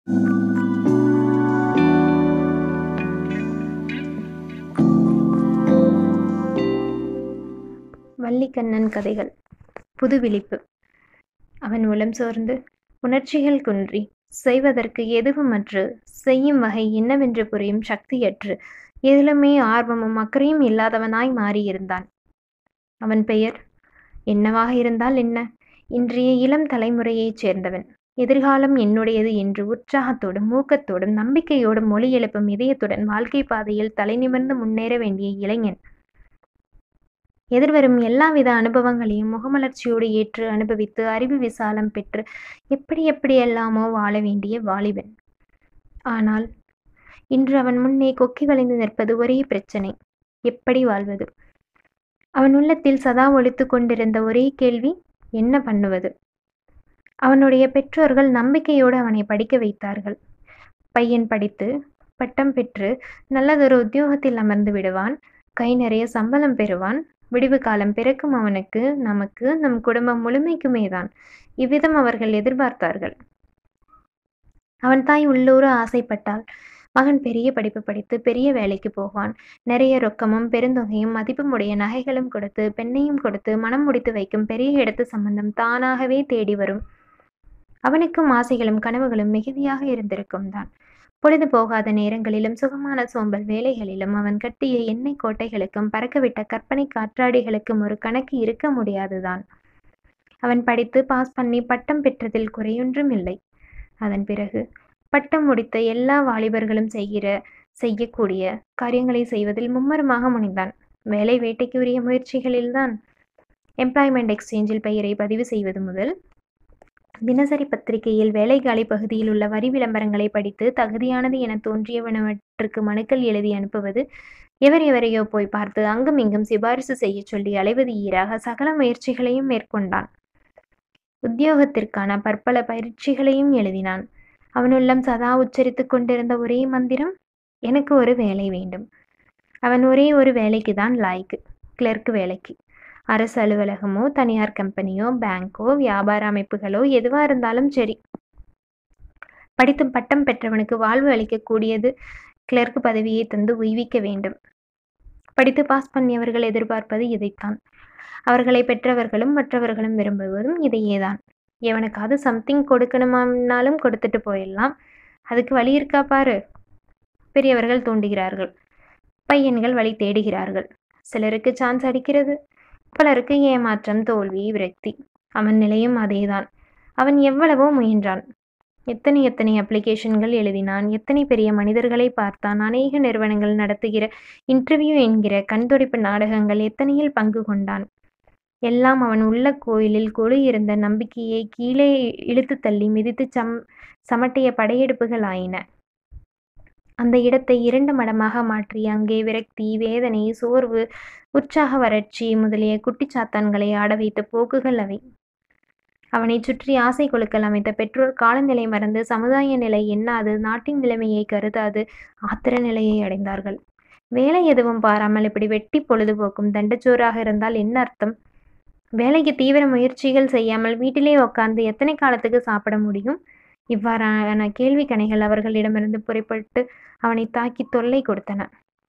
வல்லிக்கண்ணன் கதைகள் புது விழிப்பு அவன் உளம் சோர்ந்து உணர்ச்சிகள் குன்றி செய்வதற்கு எதுவுமற்று செய்யும் வகை என்னவென்று புரியும் சக்தியற்று எதிலுமே ஆர்வமும் அக்கறையும் இல்லாதவனாய் மாறியிருந்தான் அவன் பெயர் என்னவாக இருந்தால் என்ன இன்றைய இளம் தலைமுறையைச் சேர்ந்தவன் எதிர்காலம் என்னுடையது என்று உற்சாகத்தோடும் ஊக்கத்தோடும் நம்பிக்கையோடும் மொழி எழுப்பும் இதயத்துடன் வாழ்க்கை பாதையில் தலைநிமிர்ந்து முன்னேற வேண்டிய இளைஞன் எதிர்வரும் எல்லாவித அனுபவங்களையும் முகமலர்ச்சியோடு ஏற்று அனுபவித்து அறிவு விசாலம் பெற்று எப்படி எப்படியெல்லாமோ வாழ வேண்டிய வாலிபன் ஆனால் இன்று அவன் முன்னே கொக்கி வளைந்து நிற்பது ஒரே பிரச்சனை எப்படி வாழ்வது அவன் உள்ளத்தில் சதா ஒழித்து கொண்டிருந்த ஒரே கேள்வி என்ன பண்ணுவது அவனுடைய பெற்றோர்கள் நம்பிக்கையோடு அவனை படிக்க வைத்தார்கள் பையன் படித்து பட்டம் பெற்று நல்லதொரு உத்தியோகத்தில் அமர்ந்து விடுவான் கை நிறைய சம்பளம் பெறுவான் விடிவு காலம் பிறக்கும் அவனுக்கு நமக்கு நம் குடும்பம் முழுமைக்குமே தான் இவ்விதம் அவர்கள் எதிர்பார்த்தார்கள் அவன் தாய் உள்ளூர ஆசைப்பட்டால் மகன் பெரிய படிப்பு படித்து பெரிய வேலைக்கு போவான் நிறைய ரொக்கமும் பெருந்தொகையும் மதிப்புமுடைய நகைகளும் கொடுத்து பெண்ணையும் கொடுத்து மனம் முடித்து வைக்கும் பெரிய இடத்து சம்பந்தம் தானாகவே தேடி வரும் அவனுக்கும் ஆசைகளும் கனவுகளும் மிகுதியாக இருந்திருக்கும் தான் பொழுது போகாத நேரங்களிலும் சுகமான சோம்பல் வேலைகளிலும் அவன் கட்டிய எண்ணெய் கோட்டைகளுக்கும் பறக்கவிட்ட கற்பனை காற்றாடிகளுக்கும் ஒரு கணக்கு இருக்க முடியாதுதான் அவன் படித்து பாஸ் பண்ணி பட்டம் பெற்றதில் குறையொன்றும் இல்லை அதன் பிறகு பட்டம் முடித்த எல்லா வாலிபர்களும் செய்கிற செய்யக்கூடிய காரியங்களை செய்வதில் மும்மரமாக முனைந்தான் வேலை வேட்டைக்கு உரிய முயற்சிகளில்தான் எம்ப்ளாய்மெண்ட் எக்ஸ்சேஞ்சில் பெயரை பதிவு செய்வது முதல் தினசரி பத்திரிகையில் வேலைக்காலை பகுதியில் உள்ள வரி விளம்பரங்களை படித்து தகுதியானது என தோன்றியவனவற்றுக்கு மனுக்கள் எழுதி அனுப்புவது எவர் எவரையோ போய் பார்த்து அங்கும் இங்கும் சிபாரிசு செய்ய சொல்லி அலைவது ஈராக சகல முயற்சிகளையும் மேற்கொண்டான் உத்தியோகத்திற்கான பற்பல பயிற்சிகளையும் எழுதினான் அவனுள்ளம் சதா உச்சரித்து கொண்டிருந்த ஒரே மந்திரம் எனக்கு ஒரு வேலை வேண்டும் அவன் ஒரே ஒரு வேலைக்கு தான் லாய்க்கு கிளர்க் வேலைக்கு அரசு அலுவலகமோ தனியார் கம்பெனியோ பேங்கோ வியாபார அமைப்புகளோ எதுவா இருந்தாலும் சரி படித்து பட்டம் பெற்றவனுக்கு வாழ்வு அளிக்கக்கூடியது கிளர்க் பதவியை தந்து உய்விக்க வேண்டும் படித்து பாஸ் பண்ணியவர்கள் எதிர்பார்ப்பது இதைத்தான் அவர்களை பெற்றவர்களும் மற்றவர்களும் விரும்புவதும் இதையேதான் எவனுக்காவது சம்திங் கொடுக்கணுமானாலும் கொடுத்துட்டு போயிடலாம் அதுக்கு வழி இருக்கா பாரு பெரியவர்கள் தூண்டுகிறார்கள் பையன்கள் வழி தேடுகிறார்கள் சிலருக்கு சான்ஸ் அடிக்கிறது பலருக்கு ஏமாற்றம் தோல்வி விரக்தி அவன் நிலையும் அதேதான் அவன் எவ்வளவோ முயன்றான் எத்தனை எத்தனை அப்ளிகேஷன்கள் எழுதினான் எத்தனை பெரிய மனிதர்களை பார்த்தான் அநேக நிறுவனங்கள் நடத்துகிற இன்டர்வியூ என்கிற கண்துடைப்பு நாடகங்கள் எத்தனையில் பங்கு கொண்டான் எல்லாம் அவன் உள்ள கோயிலில் கொழு இருந்த நம்பிக்கையை கீழே இழுத்து தள்ளி மிதித்து சம் சமட்டிய படையெடுப்புகள் ஆயின அந்த இடத்தை இரண்டு மடமாக மாற்றி அங்கே விரக்தி வேதனை சோர்வு உற்சாக வறட்சி முதலிய குட்டிச்சாத்தான்களை ஆட வைத்த போக்குகள் அவை அவனை சுற்றி ஆசை கொழுக்கள் அமைத்த பெற்றோர் காலநிலை மறந்து சமுதாய நிலை எண்ணாது நாட்டின் நிலைமையை கருதாது ஆத்திர நிலையை அடைந்தார்கள் வேலை எதுவும் பாராமல் இப்படி வெட்டி பொழுதுபோக்கும் தண்டச்சோறாக இருந்தால் என்ன அர்த்தம் வேலைக்கு தீவிர முயற்சிகள் செய்யாமல் வீட்டிலே உட்கார்ந்து எத்தனை காலத்துக்கு சாப்பிட முடியும் இவ்வாறான கேள்வி கணைகள் அவர்களிடமிருந்து புறப்பட்டு அவனை தாக்கி தொல்லை கொடுத்தன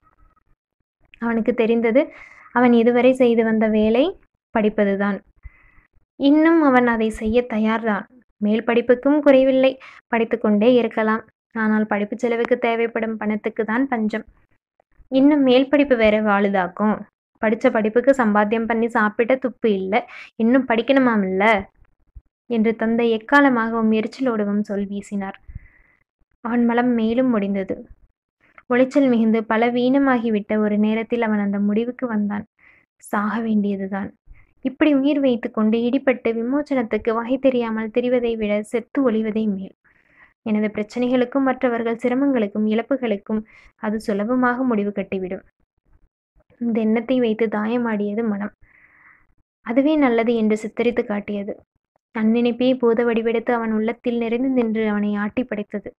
அவனுக்கு தெரிந்தது அவன் இதுவரை செய்து வந்த வேலை படிப்பதுதான் இன்னும் அவன் அதை செய்ய தயார்தான் மேல் படிப்புக்கும் குறைவில்லை படித்து கொண்டே இருக்கலாம் ஆனால் படிப்பு செலவுக்கு தேவைப்படும் பணத்துக்கு தான் பஞ்சம் இன்னும் மேல் படிப்பு வேற வாழுதாக்கும் படித்த படிப்புக்கு சம்பாத்தியம் பண்ணி சாப்பிட்ட துப்பு இல்லை இன்னும் படிக்கணுமாமில்ல என்று தந்தை எக்காலமாகவும் எரிச்சலோடவும் சொல் வீசினார் அவன் மலம் மேலும் முடிந்தது உளைச்சல் மிகுந்து பல வீணமாகிவிட்ட ஒரு நேரத்தில் அவன் அந்த முடிவுக்கு வந்தான் சாக வேண்டியதுதான் இப்படி உயிர் வைத்து கொண்டு இடிபட்டு விமோச்சனத்துக்கு வகை தெரியாமல் திரிவதை விட செத்து ஒளிவதே மேல் எனது பிரச்சனைகளுக்கும் மற்றவர்கள் சிரமங்களுக்கும் இழப்புகளுக்கும் அது சுலபமாக முடிவு கட்டிவிடும் இந்த எண்ணத்தை வைத்து தாயமாடியது மனம் அதுவே நல்லது என்று சித்தரித்து காட்டியது நன்னினைப்பே பூத வடிவெடுத்து அவன் உள்ளத்தில் நிறைந்து நின்று அவனை ஆட்டி படைத்தது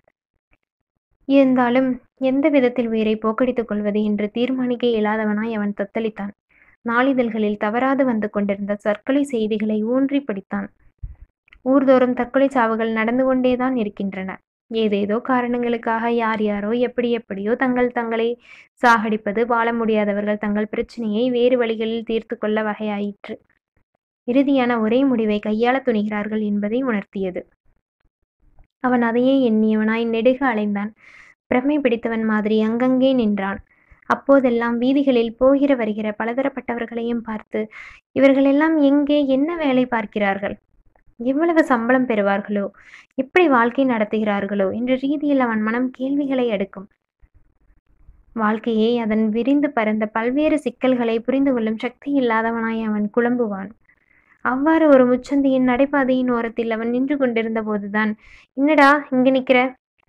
இருந்தாலும் எந்த விதத்தில் உயிரை போக்கடித்துக் கொள்வது என்று தீர்மானிக்க இயலாதவனாய் அவன் தத்தளித்தான் நாளிதழ்களில் தவறாது வந்து கொண்டிருந்த தற்கொலை செய்திகளை ஊன்றி படித்தான் ஊர்தோறும் தற்கொலை சாவுகள் நடந்து கொண்டேதான் இருக்கின்றன ஏதேதோ காரணங்களுக்காக யார் யாரோ எப்படி எப்படியோ தங்கள் தங்களை சாகடிப்பது வாழ முடியாதவர்கள் தங்கள் பிரச்சனையை வேறு வழிகளில் தீர்த்து கொள்ள வகையாயிற்று இறுதியான ஒரே முடிவை கையாள துணிகிறார்கள் என்பதை உணர்த்தியது அவன் அதையே எண்ணியவனாய் நெடுக அலைந்தான் பிரமை பிடித்தவன் மாதிரி அங்கங்கே நின்றான் அப்போதெல்லாம் வீதிகளில் போகிற வருகிற பலதரப்பட்டவர்களையும் பார்த்து இவர்களெல்லாம் எங்கே என்ன வேலை பார்க்கிறார்கள் எவ்வளவு சம்பளம் பெறுவார்களோ எப்படி வாழ்க்கை நடத்துகிறார்களோ என்ற ரீதியில் அவன் மனம் கேள்விகளை எடுக்கும் வாழ்க்கையை அதன் விரிந்து பரந்த பல்வேறு சிக்கல்களை புரிந்து கொள்ளும் சக்தி இல்லாதவனாய் அவன் குழம்புவான் அவ்வாறு ஒரு முச்சந்தியின் நடைபாதையின் ஓரத்தில் அவன் நின்று கொண்டிருந்த போதுதான் என்னடா இங்க நிக்கிற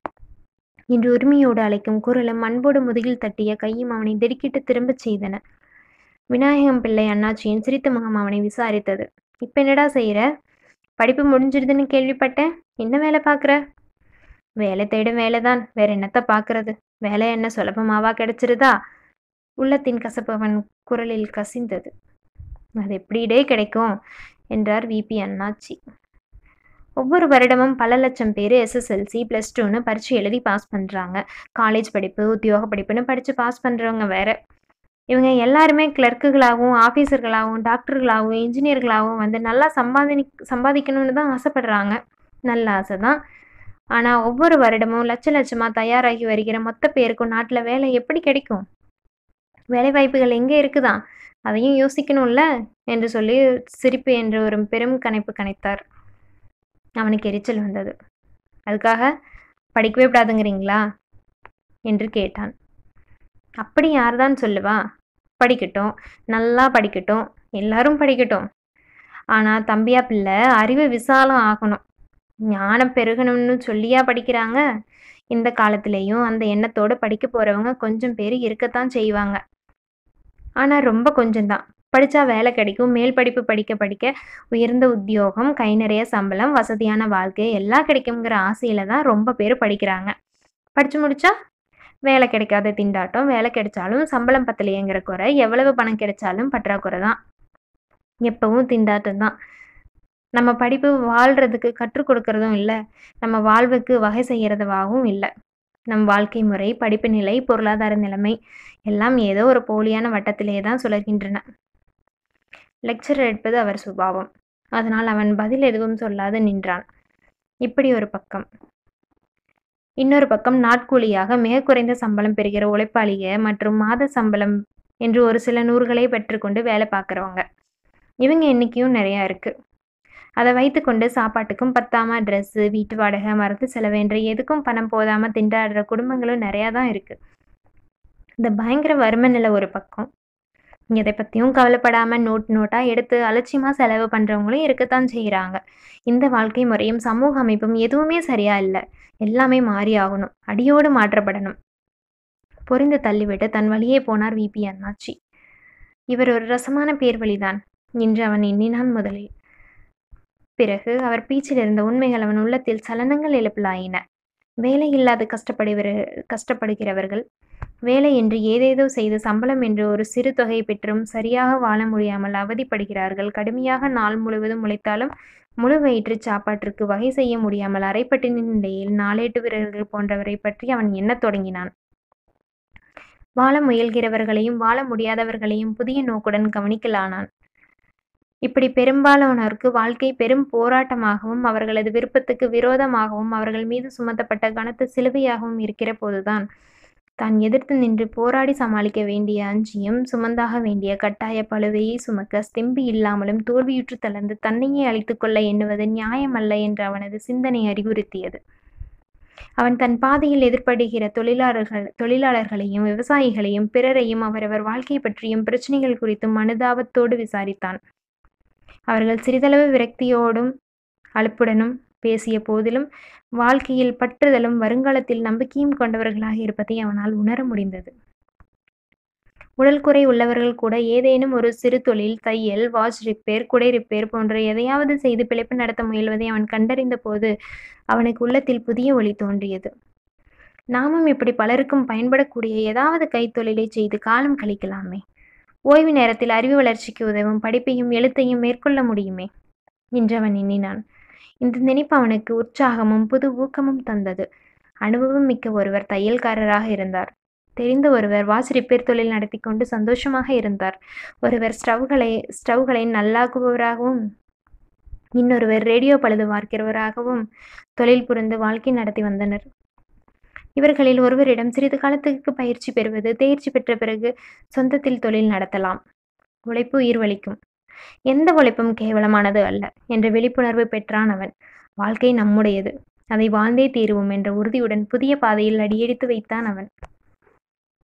என்று உரிமையோடு அழைக்கும் குரலும் அன்போடு முதுகில் தட்டிய கையும் அவனை திடுக்கிட்டு திரும்பச் செய்தன விநாயகம் பிள்ளை அண்ணாச்சியின் சிரித்த முகம் அவனை விசாரித்தது இப்ப என்னடா செய்யற படிப்பு முடிஞ்சிடுதுன்னு கேள்விப்பட்டேன் என்ன வேலை பார்க்குற வேலை தேடும் வேலைதான் வேற என்னத்த பார்க்கறது வேலை என்ன சுலபமாவா கிடைச்சிருதா உள்ளத்தின் கசப்பு அவன் குரலில் கசிந்தது அது எப்படிடே கிடைக்கும் என்றார் விபி அண்ணாச்சி ஒவ்வொரு வருடமும் பல லட்சம் பேர் எஸ்எஸ்எல்சி ப்ளஸ் டூன்னு பரீட்சை எழுதி பாஸ் பண்ணுறாங்க காலேஜ் படிப்பு உத்தியோக படிப்புன்னு படித்து பாஸ் பண்ணுறவங்க வேற இவங்க எல்லாருமே கிளர்க்குகளாகவும் ஆஃபீஸர்களாகவும் டாக்டர்களாகவும் இன்ஜினியர்களாகவும் வந்து நல்லா சம்பாதி சம்பாதிக்கணும்னு தான் ஆசைப்படுறாங்க நல்ல ஆசை தான் ஆனால் ஒவ்வொரு வருடமும் லட்ச லட்சமாக தயாராகி வருகிற மொத்த பேருக்கும் நாட்டில் வேலை எப்படி கிடைக்கும் வேலை வாய்ப்புகள் எங்கே இருக்குதான் அதையும் யோசிக்கணும்ல என்று சொல்லி சிரிப்பு என்று ஒரு பெரும் கணைப்பு கணைத்தார் அவனுக்கு எரிச்சல் வந்தது அதுக்காக படிக்கவே விடாதுங்கிறீங்களா என்று கேட்டான் அப்படி யார்தான் சொல்லுவா படிக்கட்டும் நல்லா படிக்கட்டும் எல்லாரும் படிக்கட்டும் ஆனால் தம்பியா பிள்ளை அறிவு விசாலம் ஆகணும் ஞானம் பெருகணும்னு சொல்லியா படிக்கிறாங்க இந்த காலத்திலையும் அந்த எண்ணத்தோடு படிக்க போகிறவங்க கொஞ்சம் பேர் இருக்கத்தான் செய்வாங்க ஆனால் ரொம்ப கொஞ்சம்தான் படித்தா வேலை கிடைக்கும் மேல் படிப்பு படிக்க படிக்க உயர்ந்த உத்தியோகம் கை நிறைய சம்பளம் வசதியான வாழ்க்கை எல்லாம் கிடைக்குங்கிற ஆசையில தான் ரொம்ப பேர் படிக்கிறாங்க படித்து முடிச்சா வேலை கிடைக்காத திண்டாட்டம் வேலை கிடைச்சாலும் சம்பளம் பத்தலையேங்கிற குறை எவ்வளவு பணம் கிடைச்சாலும் பற்றாக்குறை தான் எப்பவும் திண்டாட்டம் தான் நம்ம படிப்பு வாழ்கிறதுக்கு கற்றுக் கொடுக்கறதும் இல்லை நம்ம வாழ்வுக்கு வகை செய்கிறதுவாகவும் இல்லை நம் வாழ்க்கை முறை படிப்பு நிலை பொருளாதார நிலைமை எல்லாம் ஏதோ ஒரு போலியான வட்டத்திலே தான் சுழல்கின்றன லெக்சர் எடுப்பது அவர் சுபாவம் அதனால் அவன் பதில் எதுவும் சொல்லாது நின்றான் இப்படி ஒரு பக்கம் இன்னொரு பக்கம் நாட்கூலியாக மிக குறைந்த சம்பளம் பெறுகிற உழைப்பாளிக மற்றும் மாத சம்பளம் என்று ஒரு சில நூறுகளை பெற்றுக்கொண்டு வேலை பார்க்குறவங்க இவங்க எண்ணிக்கையும் நிறையா இருக்குது அதை வைத்துக்கொண்டு சாப்பாட்டுக்கும் பத்தாம ட்ரெஸ்ஸு வீட்டு வாடகை மருந்து செலவு என்று எதுக்கும் பணம் போதாமல் திண்டாடுற குடும்பங்களும் நிறையா தான் இருக்குது இந்த பயங்கர வறுமை நிலை ஒரு பக்கம் எதை பற்றியும் கவலைப்படாமல் நோட் நோட்டாக எடுத்து அலட்சியமாக செலவு பண்ணுறவங்களும் இருக்கத்தான் செய்கிறாங்க இந்த வாழ்க்கை முறையும் சமூக அமைப்பும் எதுவுமே சரியா இல்லை எல்லாமே மாறி ஆகணும் அடியோடு மாற்றப்படணும் பொறிந்து தள்ளிவிட்டு தன் வழியே போனார் விபி அண்ணாச்சி இவர் ஒரு ரசமான பேர் வழிதான் என்று அவன் எண்ணினான் முதலில் பிறகு அவர் பீச்சில் இருந்த உண்மைகள் அவன் உள்ளத்தில் சலனங்கள் எழுப்பலாயின வேலை இல்லாது கஷ்டப்படுகிற கஷ்டப்படுகிறவர்கள் வேலை என்று ஏதேதோ செய்து சம்பளம் என்று ஒரு சிறு தொகை பெற்றும் சரியாக வாழ முடியாமல் அவதிப்படுகிறார்கள் கடுமையாக நாள் முழுவதும் உழைத்தாலும் முழு வயிற்று சாப்பாட்டிற்கு வகை செய்ய முடியாமல் அரைப்பட்டின நிலையில் நாளேட்டு வீரர்கள் போன்றவரை பற்றி அவன் எண்ணத் தொடங்கினான் வாழ முயல்கிறவர்களையும் வாழ முடியாதவர்களையும் புதிய நோக்குடன் கவனிக்கலானான் இப்படி பெரும்பாலானோருக்கு வாழ்க்கை பெரும் போராட்டமாகவும் அவர்களது விருப்பத்துக்கு விரோதமாகவும் அவர்கள் மீது சுமத்தப்பட்ட கனத்த சிலுவையாகவும் இருக்கிற போதுதான் தான் எதிர்த்து நின்று போராடி சமாளிக்க வேண்டிய அஞ்சியும் சுமந்தாக வேண்டிய கட்டாய பழுவையை சுமக்க ஸ்தெம்பி இல்லாமலும் தோல்வியுற்று தளர்ந்து தன்னையே அழித்துக் கொள்ள எண்ணுவது நியாயமல்ல என்று அவனது சிந்தனை அறிவுறுத்தியது அவன் தன் பாதையில் எதிர்ப்படுகிற தொழிலாளர்கள் தொழிலாளர்களையும் விவசாயிகளையும் பிறரையும் அவரவர் வாழ்க்கை பற்றியும் பிரச்சனைகள் குறித்தும் அனுதாபத்தோடு விசாரித்தான் அவர்கள் சிறிதளவு விரக்தியோடும் அலுப்புடனும் பேசிய போதிலும் வாழ்க்கையில் பற்றுதலும் வருங்காலத்தில் நம்பிக்கையும் கொண்டவர்களாக இருப்பதை அவனால் உணர முடிந்தது உடல் குறை உள்ளவர்கள் கூட ஏதேனும் ஒரு சிறு தொழில் தையல் வாட்ச் ரிப்பேர் குடை ரிப்பேர் போன்ற எதையாவது செய்து பிழைப்பு நடத்த முயல்வதை அவன் கண்டறிந்த போது அவனுக்கு உள்ளத்தில் புதிய ஒளி தோன்றியது நாமும் இப்படி பலருக்கும் பயன்படக்கூடிய ஏதாவது கைத்தொழிலை செய்து காலம் கழிக்கலாமே ஓய்வு நேரத்தில் அறிவு வளர்ச்சிக்கு உதவும் படிப்பையும் எழுத்தையும் மேற்கொள்ள முடியுமே என்று அவன் எண்ணினான் இந்த நினைப்பு அவனுக்கு உற்சாகமும் புது ஊக்கமும் தந்தது அனுபவம் மிக்க ஒருவர் தையல்காரராக இருந்தார் தெரிந்த ஒருவர் வாஷ் ரிப்பேர் தொழில் நடத்தி கொண்டு சந்தோஷமாக இருந்தார் ஒருவர் ஸ்டவ்களை ஸ்டவ்களை நல்லாக்குபவராகவும் இன்னொருவர் ரேடியோ பழுது பார்க்கிறவராகவும் தொழில் புரிந்து வாழ்க்கை நடத்தி வந்தனர் இவர்களில் ஒருவரிடம் சிறிது காலத்துக்கு பயிற்சி பெறுவது தேர்ச்சி பெற்ற பிறகு சொந்தத்தில் தொழில் நடத்தலாம் உழைப்பு உயிர்வளிக்கும் எந்த உழைப்பும் கேவலமானது அல்ல என்ற விழிப்புணர்வு பெற்றான் அவன் வாழ்க்கை நம்முடையது அதை வாழ்ந்தே தீருவோம் என்ற உறுதியுடன் புதிய பாதையில் அடியெடுத்து வைத்தான் அவன்